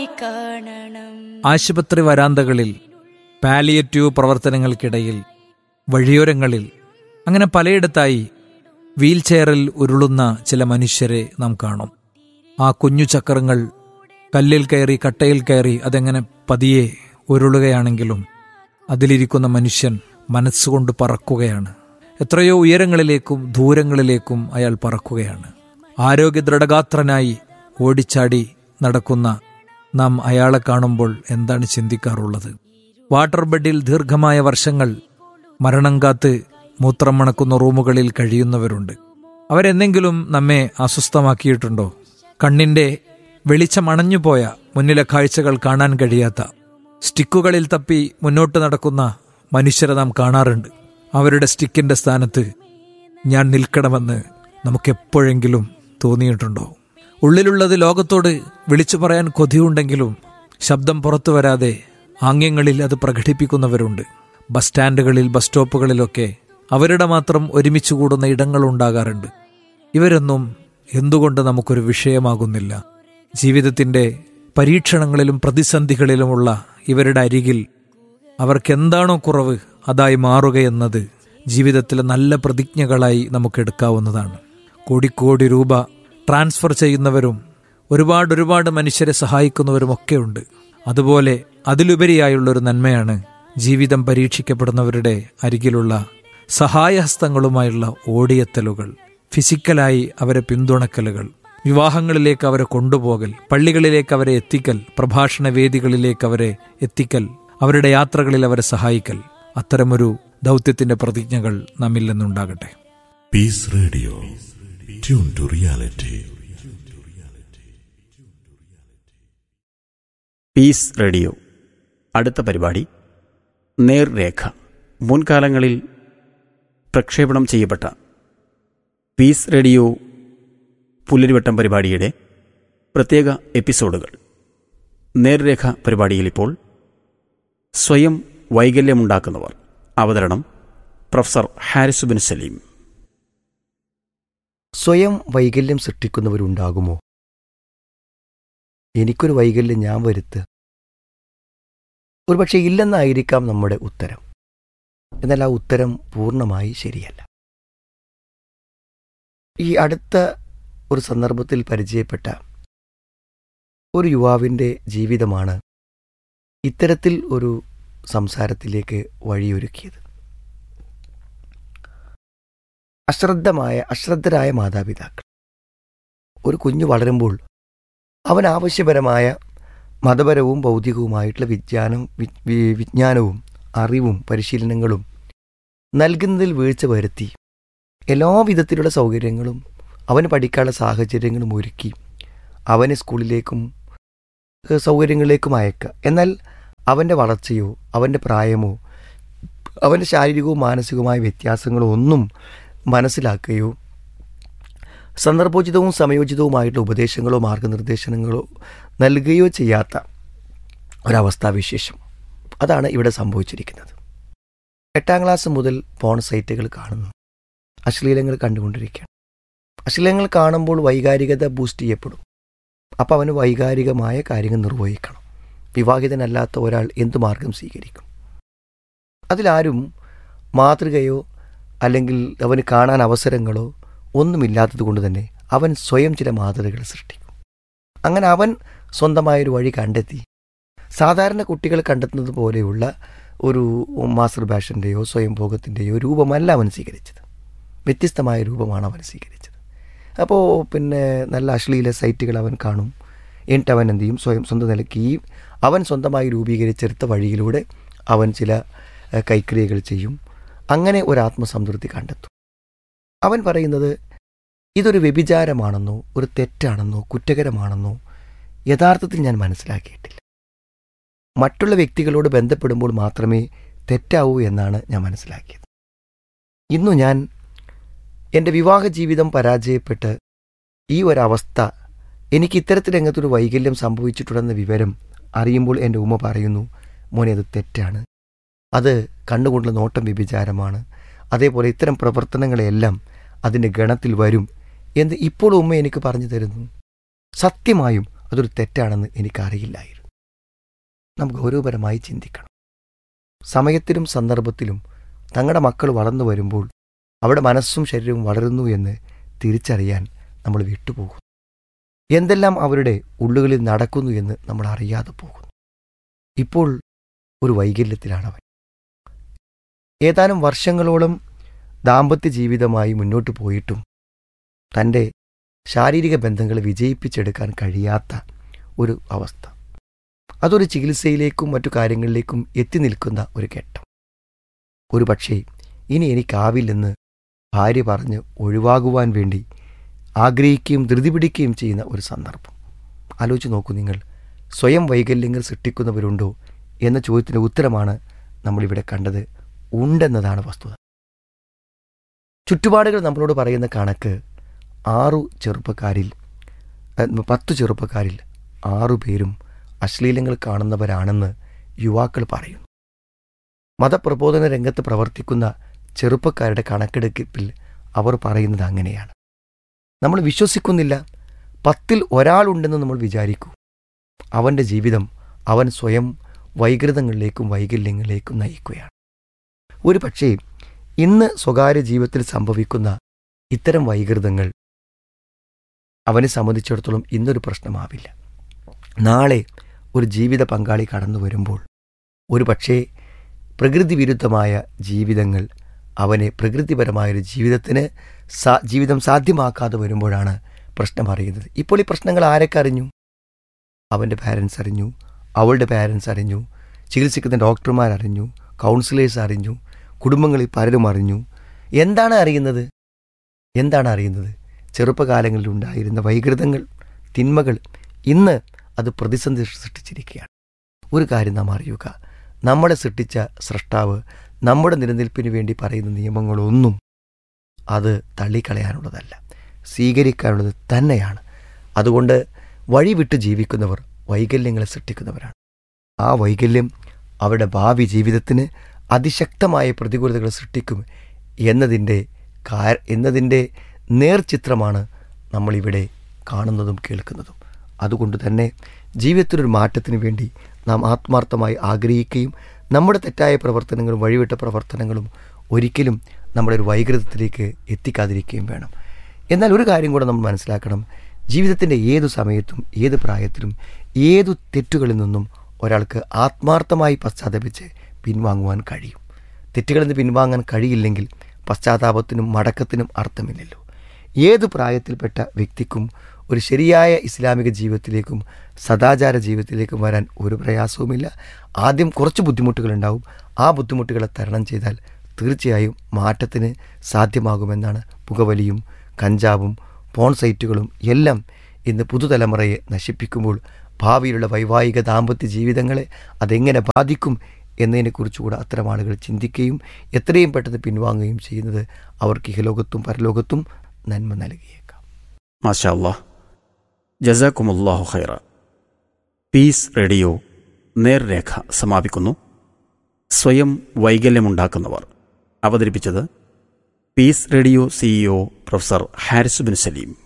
കാണണം ആശുപത്രി വരാന്തകളിൽ പാലിയേറ്റീവ് പ്രവർത്തനങ്ങൾക്കിടയിൽ വഴിയോരങ്ങളിൽ അങ്ങനെ പലയിടത്തായി വീൽചെയറിൽ ഉരുളുന്ന ചില മനുഷ്യരെ നാം കാണും ആ കുഞ്ഞു ചക്രങ്ങൾ കല്ലിൽ കയറി കട്ടയിൽ കയറി അതെങ്ങനെ പതിയെ ഉരുളുകയാണെങ്കിലും അതിലിരിക്കുന്ന മനുഷ്യൻ മനസ്സുകൊണ്ട് പറക്കുകയാണ് എത്രയോ ഉയരങ്ങളിലേക്കും ദൂരങ്ങളിലേക്കും അയാൾ പറക്കുകയാണ് ആരോഗ്യ ദൃഢഗാത്രനായി ഓടിച്ചാടി നടക്കുന്ന നാം അയാളെ കാണുമ്പോൾ എന്താണ് ചിന്തിക്കാറുള്ളത് വാട്ടർ ബെഡിൽ ദീർഘമായ വർഷങ്ങൾ മരണം കാത്ത് മൂത്രം മണക്കുന്ന റൂമുകളിൽ കഴിയുന്നവരുണ്ട് അവരെന്തെങ്കിലും നമ്മെ അസ്വസ്ഥമാക്കിയിട്ടുണ്ടോ കണ്ണിന്റെ വെളിച്ചമണഞ്ഞുപോയ മുന്നിലെ കാഴ്ചകൾ കാണാൻ കഴിയാത്ത സ്റ്റിക്കുകളിൽ തപ്പി മുന്നോട്ട് നടക്കുന്ന മനുഷ്യരെ നാം കാണാറുണ്ട് അവരുടെ സ്റ്റിക്കിന്റെ സ്ഥാനത്ത് ഞാൻ നിൽക്കണമെന്ന് നമുക്കെപ്പോഴെങ്കിലും തോന്നിയിട്ടുണ്ടോ ഉള്ളിലുള്ളത് ലോകത്തോട് വിളിച്ചു പറയാൻ കൊതിയുണ്ടെങ്കിലും ശബ്ദം പുറത്തു വരാതെ ആംഗ്യങ്ങളിൽ അത് പ്രകടിപ്പിക്കുന്നവരുണ്ട് ബസ് സ്റ്റാൻഡുകളിൽ ബസ് സ്റ്റോപ്പുകളിലൊക്കെ അവരുടെ മാത്രം ഒരുമിച്ച് കൂടുന്ന ഇടങ്ങൾ ഉണ്ടാകാറുണ്ട് ഇവരൊന്നും എന്തുകൊണ്ട് നമുക്കൊരു വിഷയമാകുന്നില്ല ജീവിതത്തിന്റെ പരീക്ഷണങ്ങളിലും പ്രതിസന്ധികളിലുമുള്ള ഇവരുടെ അരികിൽ അവർക്കെന്താണോ കുറവ് അതായി മാറുകയെന്നത് ജീവിതത്തിലെ നല്ല പ്രതിജ്ഞകളായി നമുക്ക് എടുക്കാവുന്നതാണ് കോടിക്കോടി രൂപ ട്രാൻസ്ഫർ ചെയ്യുന്നവരും ഒരുപാട് ഒരുപാട് മനുഷ്യരെ സഹായിക്കുന്നവരുമൊക്കെ ഉണ്ട് അതുപോലെ അതിലുപരിയായുള്ള ഒരു നന്മയാണ് ജീവിതം പരീക്ഷിക്കപ്പെടുന്നവരുടെ അരികിലുള്ള സഹായഹസ്തങ്ങളുമായുള്ള ഓടിയെത്തലുകൾ ഫിസിക്കലായി അവരെ പിന്തുണക്കലുകൾ വിവാഹങ്ങളിലേക്ക് അവരെ കൊണ്ടുപോകൽ പള്ളികളിലേക്ക് അവരെ എത്തിക്കൽ പ്രഭാഷണ വേദികളിലേക്ക് അവരെ എത്തിക്കൽ അവരുടെ യാത്രകളിൽ അവരെ സഹായിക്കൽ അത്തരമൊരു ദൗത്യത്തിന്റെ പ്രതിജ്ഞകൾ നമ്മിൽ നിന്നുണ്ടാകട്ടെ peace radio tune to reality peace radio അടുത്ത പരിപാടി നേർരേഖ മുൻകാലങ്ങളിൽ പ്രക്ഷേപണം ചെയ്യപ്പെട്ട പീസ് റേഡിയോ പുലരിവട്ടം പരിപാടിയുടെ പ്രത്യേക എപ്പിസോഡുകൾ നേർരേഖ പരിപാടിയിൽ ഇപ്പോൾ സ്വയം വൈകല്യമുണ്ടാക്കുന്നവർ അവതരണം പ്രൊഫസർ ഹാരിസ് ബിൻ സലീം സ്വയം വൈകല്യം സൃഷ്ടിക്കുന്നവരുണ്ടാകുമോ എനിക്കൊരു വൈകല്യം ഞാൻ വരുത്തുക ഒരുപക്ഷെ ഇല്ലെന്നായിരിക്കാം നമ്മുടെ ഉത്തരം എന്നാൽ ആ ഉത്തരം പൂർണ്ണമായി ശരിയല്ല ഈ അടുത്ത ഒരു സന്ദർഭത്തിൽ പരിചയപ്പെട്ട ഒരു യുവാവിൻ്റെ ജീവിതമാണ് ഇത്തരത്തിൽ ഒരു സംസാരത്തിലേക്ക് വഴിയൊരുക്കിയത് അശ്രദ്ധമായ അശ്രദ്ധരായ മാതാപിതാക്കൾ ഒരു കുഞ്ഞു വളരുമ്പോൾ അവൻ ആവശ്യപരമായ മതപരവും ഭൗതികവുമായിട്ടുള്ള വിജ്ഞാനം വി- വി- വിജ്ഞാനവും അറിവും പരിശീലനങ്ങളും നൽകുന്നതിൽ വീഴ്ച വരുത്തി എല്ലാ വിധത്തിലുള്ള സൗകര്യങ്ങളും അവന് പഠിക്കാനുള്ള സാഹചര്യങ്ങളും ഒരുക്കി അവനെ സ്കൂളിലേക്കും ഏഹ്, സൗകര്യങ്ങളിലേക്കും അയക്കുക എന്നാൽ അവൻ്റെ വളർച്ചയോ അവൻ്റെ പ്രായമോ അവൻ്റെ ശാരീരികവും മാനസികവുമായ വ്യത്യാസങ്ങളോ ഒന്നും മനസ്സിലാക്കുകയോ സന്ദർഭോചിതവും സമയോചിതവുമായിട്ടുള്ള ഉപദേശങ്ങളോ മാർഗനിർദ്ദേശങ്ങളോ നൽകുകയോ ചെയ്യാത്ത ഒരവസ്ഥാവിശേഷം അതാണ് ഇവിടെ സംഭവിച്ചിരിക്കുന്നത് എട്ടാം ക്ലാസ് മുതൽ പോൺ സൈറ്റുകൾ കാണുന്നു അശ്ലീലങ്ങൾ കണ്ടുകൊണ്ടിരിക്കുകയാണ് അശ്ലീലങ്ങൾ കാണുമ്പോൾ വൈകാരികത ബൂസ്റ്റ് ചെയ്യപ്പെടും അപ്പോൾ അവന് വൈകാരികമായ കാര്യങ്ങൾ നിർവഹിക്കണം വിവാഹിതനല്ലാത്ത ഒരാൾ എന്തു മാർഗം സ്വീകരിക്കും അതിലാരും മാതൃകയോ അല്ലെങ്കിൽ അവന് കാണാൻ അവസരങ്ങളോ ഒന്നുമില്ലാത്തത് കൊണ്ട് തന്നെ അവൻ സ്വയം ചില മാതൃകകൾ സൃഷ്ടിക്കും അങ്ങനെ അവൻ സ്വന്തമായൊരു വഴി കണ്ടെത്തി സാധാരണ കുട്ടികൾ കണ്ടെത്തുന്നത് പോലെയുള്ള ഒരു മാസ്റ്റർ ബാഷൻ്റെയോ സ്വയം ഭോഗത്തിൻ്റെയോ രൂപമല്ല അവൻ സ്വീകരിച്ചത് വ്യത്യസ്തമായ രൂപമാണ് അവൻ സ്വീകരിച്ചത് അപ്പോൾ പിന്നെ നല്ല അശ്ലീല സൈറ്റുകൾ അവൻ കാണും എന്നിട്ട് അവൻ എന്ത് ചെയ്യും സ്വയം സ്വന്തം നിലയ്ക്ക് ഈ അവൻ സ്വന്തമായി രൂപീകരിച്ചെടുത്ത വഴിയിലൂടെ അവൻ ചില ഏഹ്, കൈക്രിയകൾ ചെയ്യും അങ്ങനെ ഒരു ആത്മസംതൃപ്തി കണ്ടെത്തും അവൻ പറയുന്നത് ഇതൊരു വ്യഭിചാരമാണെന്നോ ഒരു തെറ്റാണെന്നോ കുറ്റകരമാണെന്നോ യഥാർത്ഥത്തിൽ ഞാൻ മനസ്സിലാക്കിയിട്ടില്ല മറ്റുള്ള വ്യക്തികളോട് ബന്ധപ്പെടുമ്പോൾ മാത്രമേ തെറ്റാവൂ എന്നാണ് ഞാൻ മനസ്സിലാക്കിയത് ഇന്നു ഞാൻ എൻ്റെ വിവാഹ ജീവിതം പരാജയപ്പെട്ട് ഈ ഒരവസ്ഥ എനിക്ക് ഇത്തരത്തിൽ രംഗത്തൊരു വൈകല്യം സംഭവിച്ചിട്ടുണ്ടെന്ന വിവരം അറിയുമ്പോൾ എൻ്റെ ഉമ്മ പറയുന്നു മോനെ അത് തെറ്റാണ് അത് കണ്ണുകൊണ്ടുള്ള നോട്ടം വ്യഭിചാരമാണ് അതേപോലെ ഇത്തരം പ്രവർത്തനങ്ങളെല്ലാം അതിൻ്റെ ഗണത്തിൽ വരും എന്ന് ഇപ്പോൾ ഉമ്മ എനിക്ക് പറഞ്ഞു തരുന്നു സത്യമായും അതൊരു തെറ്റാണെന്ന് എനിക്കറിയില്ലായിരുന്നു നാം ഗൗരവപരമായി ചിന്തിക്കണം സമയത്തിലും സന്ദർഭത്തിലും തങ്ങളുടെ മക്കൾ വളർന്നു വരുമ്പോൾ അവിടെ മനസ്സും ശരീരവും വളരുന്നു എന്ന് തിരിച്ചറിയാൻ നമ്മൾ വിട്ടുപോകുന്നു എന്തെല്ലാം അവരുടെ ഉള്ളുകളിൽ നടക്കുന്നു എന്ന് നമ്മൾ അറിയാതെ പോകുന്നു ഇപ്പോൾ ഒരു വൈകല്യത്തിലാണ് അവൻ ഏതാനും വർഷങ്ങളോളം ദാമ്പത്യ ജീവിതമായി മുന്നോട്ട് പോയിട്ടും തൻ്റെ ശാരീരിക ബന്ധങ്ങൾ വിജയിപ്പിച്ചെടുക്കാൻ കഴിയാത്ത ഒരു അവസ്ഥ അതൊരു ചികിത്സയിലേക്കും മറ്റു കാര്യങ്ങളിലേക്കും എത്തി നിൽക്കുന്ന ഒരു ഘട്ടം ഒരു പക്ഷേ ഇനി എനിക്കാവില്ലെന്ന് ഭാര്യ പറഞ്ഞ് ഒഴിവാകുവാൻ വേണ്ടി ആഗ്രഹിക്കുകയും ധൃതി പിടിക്കുകയും ചെയ്യുന്ന ഒരു സന്ദർഭം ആലോചിച്ച് നോക്കൂ നിങ്ങൾ സ്വയം വൈകല്യങ്ങൾ സൃഷ്ടിക്കുന്നവരുണ്ടോ എന്ന ചോദ്യത്തിൻ്റെ ഉത്തരമാണ് നമ്മളിവിടെ കണ്ടത് ഉണ്ടെന്നതാണ് വസ്തുത ചുറ്റുപാടുകൾ നമ്മളോട് പറയുന്ന കണക്ക് ആറു ചെറുപ്പക്കാരിൽ അഹ് പത്തു ചെറുപ്പക്കാരിൽ ആറു പേരും അശ്ലീലങ്ങൾ കാണുന്നവരാണെന്ന് യുവാക്കൾ പറയുന്നു മതപ്രബോധന രംഗത്ത് പ്രവർത്തിക്കുന്ന ചെറുപ്പക്കാരുടെ കണക്കെടുപ്പിൽ അവർ പറയുന്നത് അങ്ങനെയാണ് നമ്മൾ വിശ്വസിക്കുന്നില്ല പത്തിൽ ഒരാളുണ്ടെന്ന് നമ്മൾ വിചാരിക്കൂ അവൻ്റെ ജീവിതം അവൻ സ്വയം വൈകൃതങ്ങളിലേക്കും വൈകല്യങ്ങളിലേക്കും നയിക്കുകയാണ് ഒരു പക്ഷേ ഇന്ന് സ്വകാര്യ ജീവിതത്തിൽ സംഭവിക്കുന്ന ഇത്തരം വൈകൃതങ്ങൾ അവനെ സംബന്ധിച്ചിടത്തോളം ഇന്നൊരു പ്രശ്നമാവില്ല നാളെ ഒരു ജീവിത പങ്കാളി കടന്നു വരുമ്പോൾ ഒരു പക്ഷേ പ്രകൃതി വിരുദ്ധമായ ജീവിതങ്ങൾ അവനെ പ്രകൃതിപരമായൊരു ജീവിതത്തിന് സാ ജീവിതം സാധ്യമാക്കാതെ വരുമ്പോഴാണ് പ്രശ്നം അറിയുന്നത് ഇപ്പോൾ ഈ പ്രശ്നങ്ങൾ ആരൊക്കെ അറിഞ്ഞു അവൻ്റെ പാരൻസ് അറിഞ്ഞു അവളുടെ പാരൻസ് അറിഞ്ഞു ചികിത്സിക്കുന്ന ഡോക്ടർമാർ അറിഞ്ഞു കൗൺസിലേഴ്സ് അറിഞ്ഞു കുടുംബങ്ങളിൽ പലരും അറിഞ്ഞു എന്താണ് അറിയുന്നത് എന്താണ് അറിയുന്നത് ചെറുപ്പകാലങ്ങളിൽ ഉണ്ടായിരുന്ന വൈകൃതങ്ങൾ തിന്മകൾ ഇന്ന് അത് പ്രതിസന്ധി സൃഷ്ടിച്ചിരിക്കുകയാണ് ഒരു കാര്യം നാം അറിയുക നമ്മളെ സൃഷ്ടിച്ച സൃഷ്ടാവ് നമ്മുടെ നിലനിൽപ്പിന് വേണ്ടി പറയുന്ന നിയമങ്ങളൊന്നും അത് തള്ളിക്കളയാനുള്ളതല്ല സ്വീകരിക്കാനുള്ളത് തന്നെയാണ് അതുകൊണ്ട് വഴിവിട്ട് ജീവിക്കുന്നവർ വൈകല്യങ്ങളെ സൃഷ്ടിക്കുന്നവരാണ് ആ വൈകല്യം അവരുടെ ഭാവി ജീവിതത്തിന് അതിശക്തമായ പ്രതികൂലതകൾ സൃഷ്ടിക്കും എന്നതിൻ്റെ കാ എന്നതിൻ്റെ നേർചിത്രമാണ് നമ്മളിവിടെ കാണുന്നതും കേൾക്കുന്നതും അതുകൊണ്ട് തന്നെ ജീവിതത്തിലൊരു മാറ്റത്തിന് വേണ്ടി നാം ആത്മാർത്ഥമായി ആഗ്രഹിക്കുകയും നമ്മുടെ തെറ്റായ പ്രവർത്തനങ്ങളും വഴിവിട്ട പ്രവർത്തനങ്ങളും ഒരിക്കലും നമ്മുടെ ഒരു വൈകൃതത്തിലേക്ക് എത്തിക്കാതിരിക്കുകയും വേണം എന്നാൽ ഒരു കാര്യം കൂടെ നമ്മൾ മനസ്സിലാക്കണം ജീവിതത്തിൻ്റെ ഏതു സമയത്തും ഏത് പ്രായത്തിലും ഏതു തെറ്റുകളിൽ നിന്നും ഒരാൾക്ക് ആത്മാർത്ഥമായി പശ്ചാത്തപിച്ച് പിൻവാങ്ങുവാൻ കഴിയും തെറ്റുകളിൽ നിന്ന് പിൻവാങ്ങാൻ കഴിയില്ലെങ്കിൽ പശ്ചാത്താപത്തിനും മടക്കത്തിനും അർത്ഥമില്ലല്ലോ ഏത് പ്രായത്തിൽപ്പെട്ട വ്യക്തിക്കും ഒരു ശരിയായ ഇസ്ലാമിക ജീവിതത്തിലേക്കും സദാചാര ജീവിതത്തിലേക്കും വരാൻ ഒരു പ്രയാസവുമില്ല ആദ്യം കുറച്ച് ബുദ്ധിമുട്ടുകളുണ്ടാവും ആ ബുദ്ധിമുട്ടുകളെ തരണം ചെയ്താൽ തീർച്ചയായും മാറ്റത്തിന് സാധ്യമാകുമെന്നാണ് പുകവലിയും കഞ്ചാവും പോൺ സൈറ്റുകളും എല്ലാം ഇന്ന് പുതുതലമുറയെ നശിപ്പിക്കുമ്പോൾ ഭാവിയിലുള്ള വൈവാഹിക ദാമ്പത്യ ജീവിതങ്ങളെ അതെങ്ങനെ ബാധിക്കും എന്നതിനെക്കുറിച്ചുകൂടെ അത്തരം ആളുകൾ ചിന്തിക്കുകയും എത്രയും പെട്ടെന്ന് പിൻവാങ്ങുകയും ചെയ്യുന്നത് അവർക്ക് ഇഹലോകത്തും പരലോകത്തും നന്മ നൽകിയേക്കാം മാഷാ അല്ലാ ജസാക്കുമുല്ലാഹു ഖൈറ പീസ് റേഡിയോ നേർരേഖ സമാപിക്കുന്നു സ്വയം വൈകല്യമുണ്ടാക്കുന്നവർ അവതരിപ്പിച്ചത് peace radio CEO professor Haris Bin Saleem